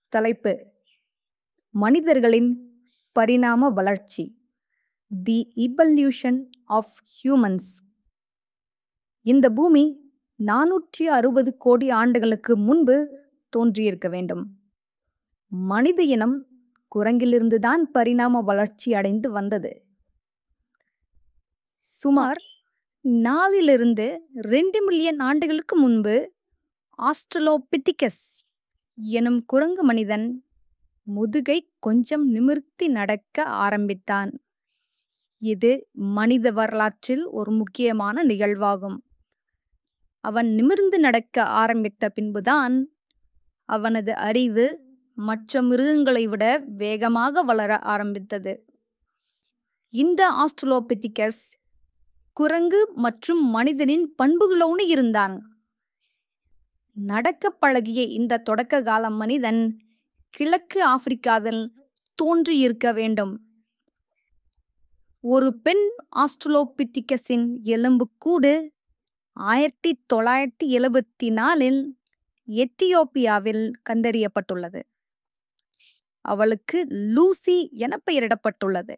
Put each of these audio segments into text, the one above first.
தலைப்பு மனிதர்களின் பரிணாம வளர்ச்சி தி இவல்யூஷன் ஆஃப் ஹியூமன்ஸ் இந்த பூமி நானூற்றி அறுபது கோடி ஆண்டுகளுக்கு முன்பு தோன்றியிருக்க வேண்டும் மனித இனம் குரங்கிலிருந்துதான் பரிணாம வளர்ச்சி அடைந்து வந்தது சுமார் நாலிலிருந்து ரெண்டு மில்லியன் ஆண்டுகளுக்கு முன்பு ஆஸ்ட்ரலோபித்திகஸ் எனும் குரங்கு மனிதன் முதுகை கொஞ்சம் நிமிர்த்தி நடக்க ஆரம்பித்தான் இது மனித வரலாற்றில் ஒரு முக்கியமான நிகழ்வாகும் அவன் நிமிர்ந்து நடக்க ஆரம்பித்த பின்புதான் அவனது அறிவு மற்ற மிருகங்களை விட வேகமாக வளர ஆரம்பித்தது இந்த ஆஸ்ட்ரலோபித்திகஸ் குரங்கு மற்றும் மனிதனின் பண்புகளோடு இருந்தான் நடக்க பழகிய இந்த தொடக்க கால மனிதன் கிழக்கு ஆப்பிரிக்காவில் தோன்றியிருக்க வேண்டும் ஒரு பெண் ஆஸ்ட்ரலோபித்திகஸின் எலும்புக்கூடு ஆயிரத்தி தொள்ளாயிரத்தி எழுபத்தி நாலில் எத்தியோப்பியாவில் கண்டறியப்பட்டுள்ளது அவளுக்கு லூசி என பெயரிடப்பட்டுள்ளது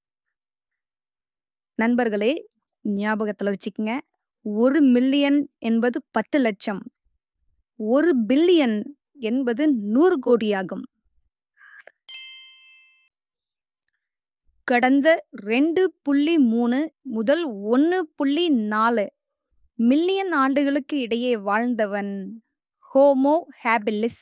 நண்பர்களே ஞாபகத்தில் வச்சுக்கங்க ஒரு மில்லியன் என்பது பத்து லட்சம் ஒரு பில்லியன் என்பது நூறு கோடியாகும் கடந்த ரெண்டு புள்ளி மூணு முதல் ஒன்று புள்ளி நாலு மில்லியன் ஆண்டுகளுக்கு இடையே வாழ்ந்தவன் ஹோமோ ஹேபிலிஸ்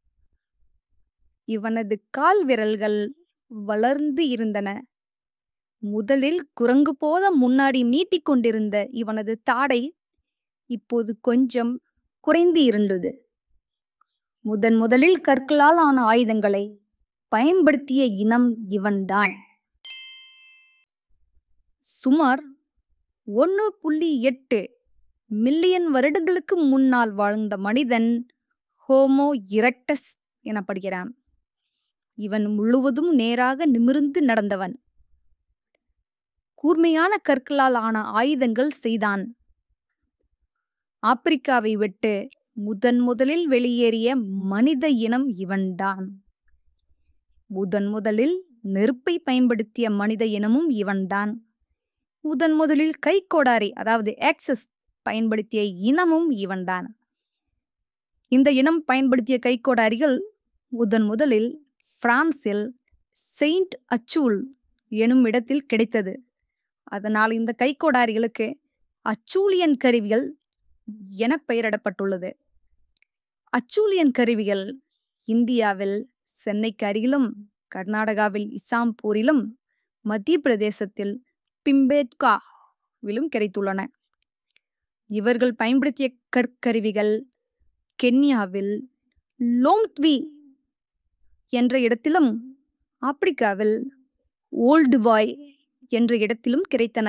இவனது கால் விரல்கள் வளர்ந்து இருந்தன முதலில் குரங்கு போல முன்னாடி நீட்டிக்கொண்டிருந்த இவனது தாடை இப்போது கொஞ்சம் குறைந்து இருந்தது முதன் முதலில் கற்களால் ஆன ஆயுதங்களை பயன்படுத்திய இனம் இவன்தான் சுமார் ஒன்று புள்ளி எட்டு மில்லியன் வருடங்களுக்கு முன்னால் வாழ்ந்த மனிதன் ஹோமோ இரக்டஸ் எனப்படுகிறான் இவன் முழுவதும் நேராக நிமிர்ந்து நடந்தவன் கூர்மையான கற்களால் ஆன ஆயுதங்கள் செய்தான் ஆப்பிரிக்காவை விட்டு முதன் முதலில் வெளியேறிய மனித இனம் இவன்தான் முதன் முதலில் நெருப்பை பயன்படுத்திய மனித இனமும் இவன்தான் முதன் முதலில் கைக்கோடாரி அதாவது ஆக்சஸ் பயன்படுத்திய இனமும் இவன்தான் இந்த இனம் பயன்படுத்திய கைக்கோடாரிகள் முதன் முதலில் பிரான்சில் செயின்ட் அச்சூல் எனும் இடத்தில் கிடைத்தது அதனால் இந்த கைக்கோடாரிகளுக்கு அச்சூலியன் கருவிகள் என பெயரிடப்பட்டுள்ளது அச்சூலியன் கருவிகள் இந்தியாவில் சென்னைக்கு அருகிலும் கர்நாடகாவில் இசாம்பூரிலும் மத்திய பிரதேசத்தில் பிம்பேட்காவிலும் கிடைத்துள்ளன இவர்கள் பயன்படுத்திய கற்கருவிகள் கென்யாவில் லோம்த்வி என்ற இடத்திலும் ஆப்பிரிக்காவில் ஓல்டுவாய் என்ற இடத்திலும் கிடைத்தன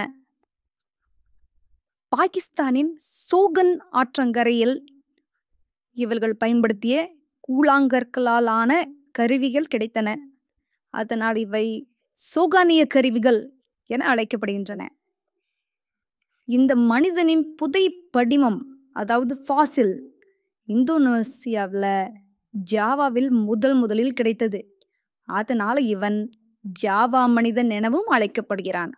பாகிஸ்தானின் சோகன் ஆற்றங்கரையில் இவர்கள் பயன்படுத்திய கூழாங்கற்களாலான கருவிகள் கிடைத்தன அதனால் இவை சோகானிய கருவிகள் என அழைக்கப்படுகின்றன இந்த மனிதனின் புதை படிமம் அதாவது ஃபாசில் இந்தோனேசியாவில் ஜாவாவில் முதல் முதலில் கிடைத்தது அதனால் இவன் ஜாவா மனிதன் எனவும் அழைக்கப்படுகிறான்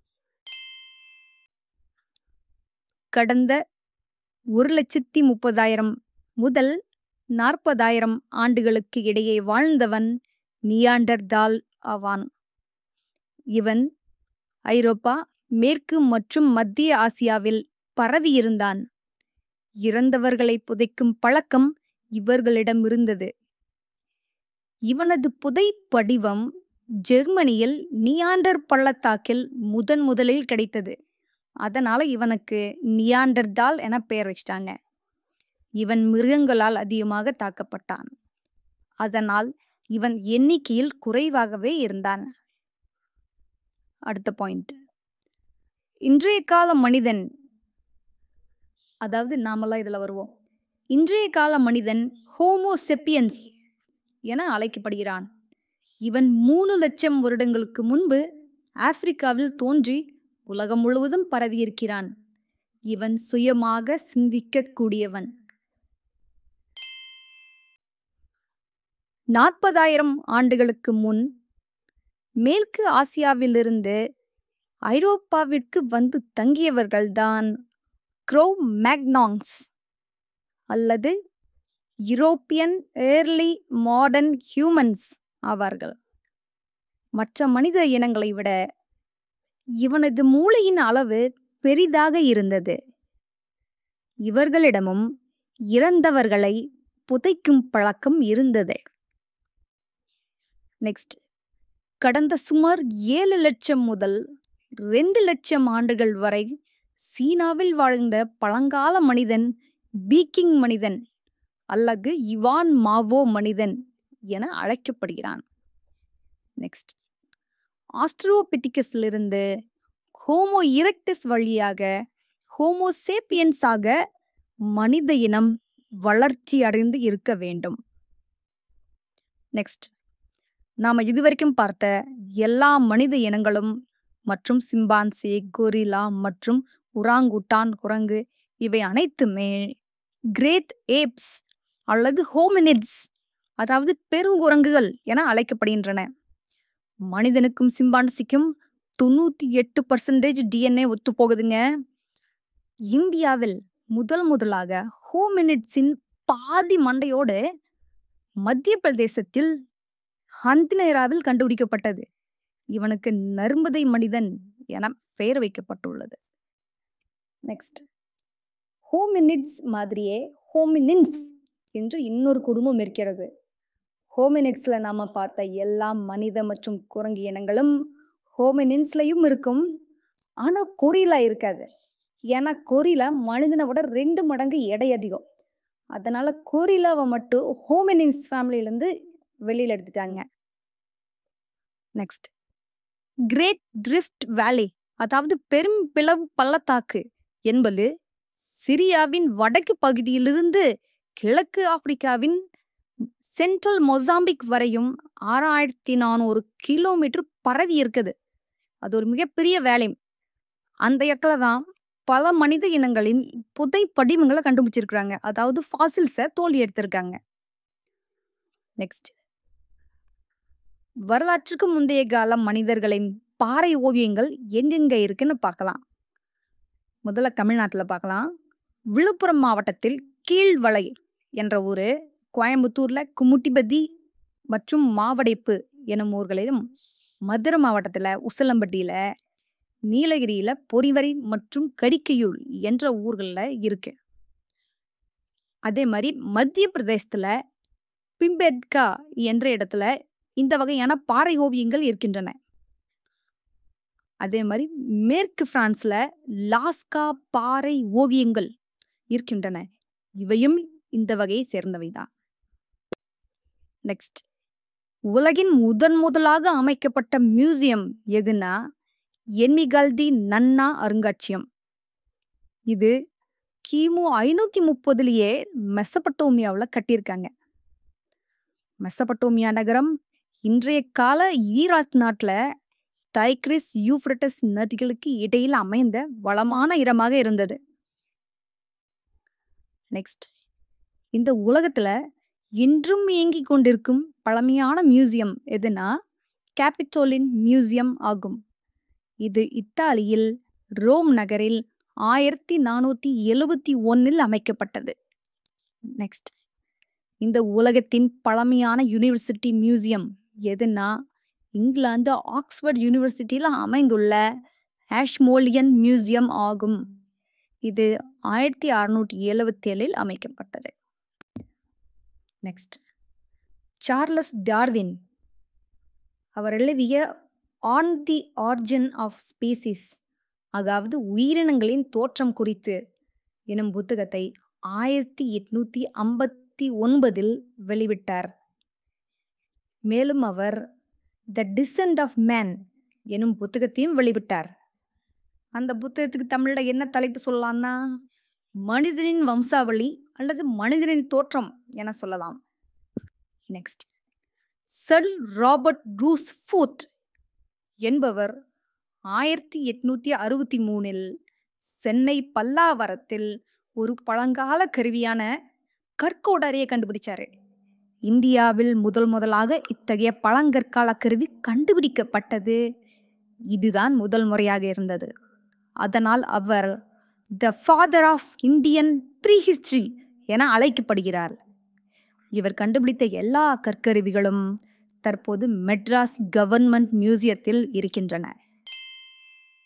கடந்த ஒரு லட்சத்தி முப்பதாயிரம் முதல் நாற்பதாயிரம் ஆண்டுகளுக்கு இடையே வாழ்ந்தவன் நியாண்டர்தால் ஆவான் இவன் ஐரோப்பா மேற்கு மற்றும் மத்திய ஆசியாவில் பரவியிருந்தான் இறந்தவர்களை புதைக்கும் பழக்கம் இவர்களிடம் இருந்தது இவனது புதை படிவம் ஜெர்மனியில் நியாண்டர் பள்ளத்தாக்கில் முதன் முதலில் கிடைத்தது அதனால இவனுக்கு நியாண்டர்தால் என பெயர் வச்சிட்டாங்க இவன் மிருகங்களால் அதிகமாக தாக்கப்பட்டான் அதனால் இவன் எண்ணிக்கையில் குறைவாகவே இருந்தான் அடுத்த பாயிண்ட் இன்றைய கால மனிதன் அதாவது நாமெல்லாம் இதில் வருவோம் இன்றைய கால மனிதன் ஹோமோசெப்பியன்ஸ் என அழைக்கப்படுகிறான் இவன் மூணு லட்சம் வருடங்களுக்கு முன்பு ஆப்பிரிக்காவில் தோன்றி உலகம் முழுவதும் பரவியிருக்கிறான் இவன் சுயமாக சிந்திக்கக்கூடியவன் நாற்பதாயிரம் ஆண்டுகளுக்கு முன் மேற்கு ஆசியாவிலிருந்து ஐரோப்பாவிற்கு வந்து தங்கியவர்கள்தான் க்ரோ மேக்னாங்ஸ் அல்லது யூரோப்பியன் ஏர்லி மாடர்ன் ஹியூமன்ஸ் ஆவார்கள் மற்ற மனித இனங்களை விட இவனது மூளையின் அளவு பெரிதாக இருந்தது இவர்களிடமும் இறந்தவர்களை புதைக்கும் பழக்கம் இருந்தது நெக்ஸ்ட் கடந்த சுமார் ஏழு லட்சம் முதல் ரெண்டு லட்சம் ஆண்டுகள் வரை சீனாவில் வாழ்ந்த பழங்கால மனிதன் பீக்கிங் மனிதன் அல்லது இவான் மாவோ மனிதன் என அழைக்கப்படுகிறான் நெக்ஸ்ட் ஆஸ்ட்ரோபிட்டிகஸிலிருந்து ஹோமோ இரெக்டஸ் வழியாக ஹோமோசேப்பியன்ஸாக மனித இனம் வளர்ச்சி அடைந்து இருக்க வேண்டும் நெக்ஸ்ட் நாம இதுவரைக்கும் பார்த்த எல்லா மனித இனங்களும் மற்றும் சிம்பான்சி கொரிலா மற்றும் உராங்குட்டான் குரங்கு இவை அனைத்துமே கிரேட் ஏப்ஸ் அல்லது ஹோமினிட்ஸ் அதாவது பெருங்குரங்குகள் என அழைக்கப்படுகின்றன மனிதனுக்கும் சிம்பான்சிக்கும் தொண்ணூத்தி எட்டு பர்சன்டேஜ் டிஎன்ஏ ஒத்து போகுதுங்க இந்தியாவில் முதல் முதலாக ஹோமினிட்ஸின் பாதி மண்டையோடு மத்திய பிரதேசத்தில் ஹந்தினேராவில் கண்டுபிடிக்கப்பட்டது இவனுக்கு நர்மதை மனிதன் என பெயர் வைக்கப்பட்டுள்ளது நெக்ஸ்ட் ஹோமினிட்ஸ் மாதிரியே ஹோமினின்ஸ் என்று இன்னொரு குடும்பம் இருக்கிறது ஹோமினிட்ஸில் நாம் பார்த்த எல்லா மனித மற்றும் குரங்கு இனங்களும் ஹோமினின்ஸ்லையும் இருக்கும் ஆனால் கொரிலா இருக்காது ஏன்னா கொரிலா மனிதனை விட ரெண்டு மடங்கு எடை அதிகம் அதனால கொரிலாவை மட்டும் ஹோமினின்ஸ் ஃபேமிலியிலேருந்து வெளியில் எடுத்துட்டாங்க நெக்ஸ்ட் கிரேட் ட்ரிஃப்ட் வேலி அதாவது பெரும் பிளவு பள்ளத்தாக்கு என்பது சிரியாவின் வடக்கு பகுதியிலிருந்து கிழக்கு ஆப்பிரிக்காவின் சென்ட்ரல் மொசாம்பிக் வரையும் ஆறாயிரத்தி நானூறு கிலோமீட்டர் பரவி இருக்குது அது ஒரு மிகப்பெரிய வேலை அந்த இடத்துல தான் பல மனித இனங்களின் புதை படிவங்களை கண்டுபிடிச்சிருக்கிறாங்க அதாவது ஃபாசில்ஸை தோல்வி எடுத்திருக்காங்க நெக்ஸ்ட் வரலாற்றுக்கு முந்தைய கால மனிதர்களின் பாறை ஓவியங்கள் எங்கெங்க இருக்குன்னு பார்க்கலாம் முதல்ல தமிழ்நாட்டில் பார்க்கலாம் விழுப்புரம் மாவட்டத்தில் கீழ்வளை என்ற ஊர் கோயம்புத்தூரில் குமுட்டிபதி மற்றும் மாவடைப்பு எனும் ஊர்களிலும் மதுரை மாவட்டத்தில் உசிலம்பட்டியில் நீலகிரியில் பொறிவரி மற்றும் கடிக்கையூர் என்ற ஊர்களில் இருக்கு அதே மாதிரி மத்திய பிரதேசத்தில் பிம்பெட்கா என்ற இடத்துல இந்த வகையான பாறை ஓவியங்கள் இருக்கின்றன அதே மாதிரி மேற்கு பிரான்ஸ்ல லாஸ்கா பாறை ஓவியங்கள் இருக்கின்றன இவையும் இந்த வகையை சேர்ந்தவைதான் நெக்ஸ்ட் உலகின் முதன் முதலாக அமைக்கப்பட்ட மியூசியம் எதுனா என்மிகல்தி நன்னா அருங்காட்சியம் இது கிமு ஐநூத்தி முப்பதுலயே மெசபட்டோமியாவில் கட்டியிருக்காங்க மெசபட்டோமியா நகரம் இன்றைய கால ஈராக் நாட்டில் தைக்ரிஸ் யூஃப்ரட்டஸ் நதிகளுக்கு இடையில் அமைந்த வளமான இடமாக இருந்தது நெக்ஸ்ட் இந்த உலகத்துல இன்றும் இயங்கிக் கொண்டிருக்கும் பழமையான மியூசியம் எதுனா கேபிட்டோலின் மியூசியம் ஆகும் இது இத்தாலியில் ரோம் நகரில் ஆயிரத்தி நானூத்தி எழுபத்தி ஒன்னில் அமைக்கப்பட்டது நெக்ஸ்ட் இந்த உலகத்தின் பழமையான யூனிவர்சிட்டி மியூசியம் எதுனா இங்கிலாந்து ஆக்ஸ்போர்ட் யூனிவர்சிட்டியில் அமைந்துள்ள ஆஷ்மோலியன் மியூசியம் ஆகும் இது ஆயிரத்தி அறுநூற்றி எழுவத்தேழில் அமைக்கப்பட்டது நெக்ஸ்ட் சார்லஸ் டார்வின் அவர் எழுதிய On the Origin of Species அதாவது உயிரினங்களின் தோற்றம் குறித்து எனும் புத்தகத்தை ஆயிரத்தி எட்நூத்தி ஐம்பத்தி ஒன்பதில் வெளிவிட்டார் மேலும் அவர் த டிசன்ட் ஆஃப் மேன் எனும் புத்தகத்தையும் வெளிவிட்டார் அந்த புத்தகத்துக்கு தமிழில் என்ன தலைப்பு சொல்லலாம்னா மனிதனின் வம்சாவளி அல்லது மனிதனின் தோற்றம் என சொல்லலாம் next sir Robert Bruce Foote என்பவர் ஆயிரத்தி எட்நூத்தி அறுபத்தி மூணில் சென்னை பல்லாவரத்தில் ஒரு பழங்கால கருவியான கற்கோடாரியை கண்டுபிடிச்சாரு இந்தியாவில் முதல் முதலாக இத்தகைய பழங்கற்கால கருவி கண்டுபிடிக்கப்பட்டது இதுதான் முதல் முறையாக இருந்தது அதனால் அவர் the father of Indian prehistory என அழைக்கப்படுகிறார் இவர் கண்டுபிடித்த எல்லா கற்கருவிகளும் தற்போது மெட்ராஸ் கவர்மெண்ட் மியூசியத்தில் இருக்கின்றன